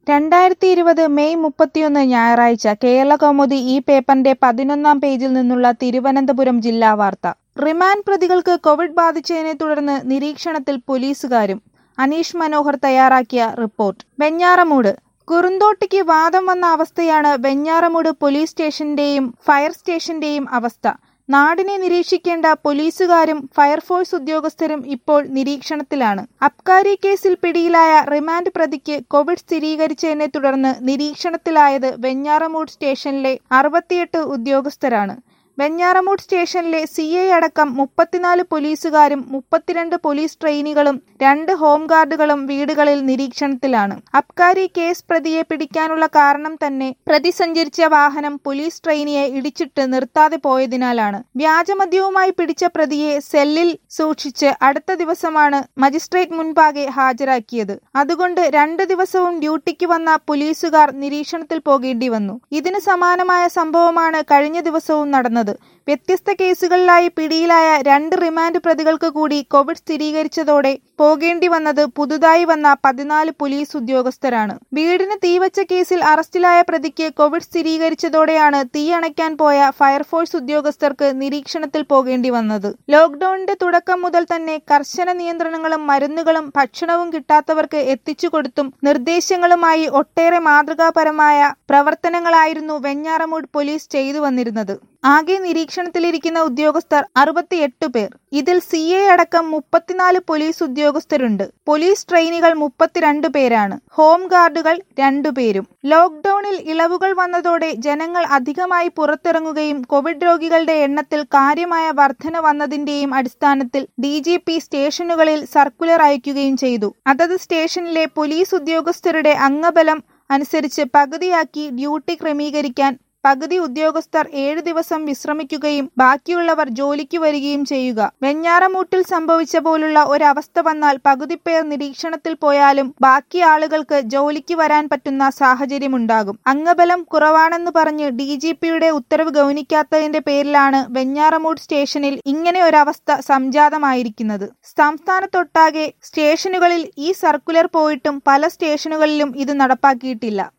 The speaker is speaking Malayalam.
രണ്ടായിരത്തി ഇരുപത് മെയ് മുപ്പത്തിയൊന്ന് ഞായറാഴ്ച കേരളകൗമുദി ഈ പേപ്പറിന്റെ പതിനൊന്നാം പേജിൽ നിന്നുള്ള തിരുവനന്തപുരം ജില്ലാ വാർത്ത റിമാൻഡ് പ്രതികൾക്ക് കോവിഡ് ബാധിച്ചതിനെ തുടർന്ന് നിരീക്ഷണത്തിൽ പോലീസുകാരും അനീഷ് മനോഹർ തയ്യാറാക്കിയ റിപ്പോർട്ട് വെഞ്ഞാറമൂട് കുറുന്തോട്ടിക്ക് വാദം വന്ന അവസ്ഥയാണ് വെഞ്ഞാറമൂട് പോലീസ് സ്റ്റേഷന്റെയും ഫയർ സ്റ്റേഷന്റെയും അവസ്ഥ നാടിനെ നിരീക്ഷിക്കേണ്ട പോലീസുകാരും ഫയർഫോഴ്സ് ഉദ്യോഗസ്ഥരും ഇപ്പോൾ നിരീക്ഷണത്തിലാണ് അബ്കാരി കേസിൽ പിടിയിലായ റിമാൻഡ് പ്രതിക്ക് കോവിഡ് സ്ഥിരീകരിച്ചതിനെ തുടർന്ന് നിരീക്ഷണത്തിലായത് വെഞ്ഞാറമൂട് സ്റ്റേഷനിലെ അറുപത്തിയെട്ട് ഉദ്യോഗസ്ഥരാണ് വെഞ്ഞാറമൂട് സ്റ്റേഷനിലെ സി ഐ അടക്കം മുപ്പത്തിനാല് പോലീസുകാരും മുപ്പത്തിരണ്ട് പോലീസ് ട്രെയിനികളും രണ്ട് ഹോംഗാർഡുകളും വീടുകളിൽ നിരീക്ഷണത്തിലാണ് അബ്കാരി കേസ് പ്രതിയെ പിടിക്കാനുള്ള കാരണം തന്നെ പ്രതി സഞ്ചരിച്ച വാഹനം പോലീസ് ട്രെയിനിയെ ഇടിച്ചിട്ട് നിർത്താതെ പോയതിനാലാണ് വ്യാജമദ്യവുമായി പിടിച്ച പ്രതിയെ സെല്ലിൽ സൂക്ഷിച്ച് അടുത്ത ദിവസമാണ് മജിസ്ട്രേറ്റ് മുൻപാകെ ഹാജരാക്കിയത് അതുകൊണ്ട് രണ്ട് ദിവസവും ഡ്യൂട്ടിക്ക് വന്ന പോലീസുകാർ നിരീക്ഷണത്തിൽ പോകേണ്ടി വന്നു ഇതിന് സമാനമായ സംഭവമാണ് കഴിഞ്ഞ ദിവസവും നടന്നത് വ്യത്യസ്ത കേസുകളിലായി പിടിയിലായ രണ്ട് റിമാൻഡ് പ്രതികൾക്ക് കൂടി കോവിഡ് സ്ഥിരീകരിച്ചതോടെ പോകേണ്ടി വന്നത് പുതുതായി വന്ന പതിനാല് പോലീസ് ഉദ്യോഗസ്ഥരാണ് വീടിന് തീവച്ച കേസിൽ അറസ്റ്റിലായ പ്രതിക്ക് കോവിഡ് സ്ഥിരീകരിച്ചതോടെയാണ് തീ അണയ്ക്കാൻ പോയ ഫയർഫോഴ്സ് ഉദ്യോഗസ്ഥർക്ക് നിരീക്ഷണത്തിൽ പോകേണ്ടി വന്നത് ലോക്ഡൌണിന്റെ തുടക്കം മുതൽ തന്നെ കർശന നിയന്ത്രണങ്ങളും മരുന്നുകളും ഭക്ഷണവും കിട്ടാത്തവർക്ക് എത്തിച്ചു കൊടുത്തും നിർദ്ദേശങ്ങളുമായി ഒട്ടേറെ മാതൃകാപരമായ പ്രവർത്തനങ്ങളായിരുന്നു വെഞ്ഞാറമൂട് പോലീസ് ചെയ്തു വന്നിരുന്നത് ആകെ നിരീക്ഷണത്തിലിരിക്കുന്ന ഉദ്യോഗസ്ഥർ അറുപത്തിയെട്ട് പേർ ഇതിൽ സി എ അടക്കം മുപ്പത്തിനാല് പോലീസ് ഉദ്യോഗസ്ഥരുണ്ട് പോലീസ് ട്രെയിനികൾ മുപ്പത്തിരണ്ട് പേരാണ് ഹോം ഗാർഡുകൾ രണ്ടുപേരും ലോക്ഡൌണിൽ ഇളവുകൾ വന്നതോടെ ജനങ്ങൾ അധികമായി പുറത്തിറങ്ങുകയും കോവിഡ് രോഗികളുടെ എണ്ണത്തിൽ കാര്യമായ വർധന വന്നതിന്റെയും അടിസ്ഥാനത്തിൽ ഡി ജി പി സ്റ്റേഷനുകളിൽ സർക്കുലർ അയക്കുകയും ചെയ്തു അതത് സ്റ്റേഷനിലെ പോലീസ് ഉദ്യോഗസ്ഥരുടെ അംഗബലം അനുസരിച്ച് പകുതിയാക്കി ഡ്യൂട്ടി ക്രമീകരിക്കാൻ പകുതി ഉദ്യോഗസ്ഥർ ഏഴ് ദിവസം വിശ്രമിക്കുകയും ബാക്കിയുള്ളവർ ജോലിക്ക് വരികയും ചെയ്യുക വെഞ്ഞാറമൂട്ടിൽ സംഭവിച്ച പോലുള്ള ഒരവസ്ഥ വന്നാൽ പകുതി പേർ നിരീക്ഷണത്തിൽ പോയാലും ബാക്കി ആളുകൾക്ക് ജോലിക്ക് വരാൻ പറ്റുന്ന സാഹചര്യമുണ്ടാകും അംഗബലം കുറവാണെന്ന് പറഞ്ഞ് ഡി ജി പിയുടെ ഉത്തരവ് ഗൗനിക്കാത്തതിന്റെ പേരിലാണ് വെഞ്ഞാറമൂട് സ്റ്റേഷനിൽ ഇങ്ങനെ ഒരവസ്ഥ സംജാതമായിരിക്കുന്നത് സംസ്ഥാനത്തൊട്ടാകെ സ്റ്റേഷനുകളിൽ ഈ സർക്കുലർ പോയിട്ടും പല സ്റ്റേഷനുകളിലും ഇത് നടപ്പാക്കിയിട്ടില്ല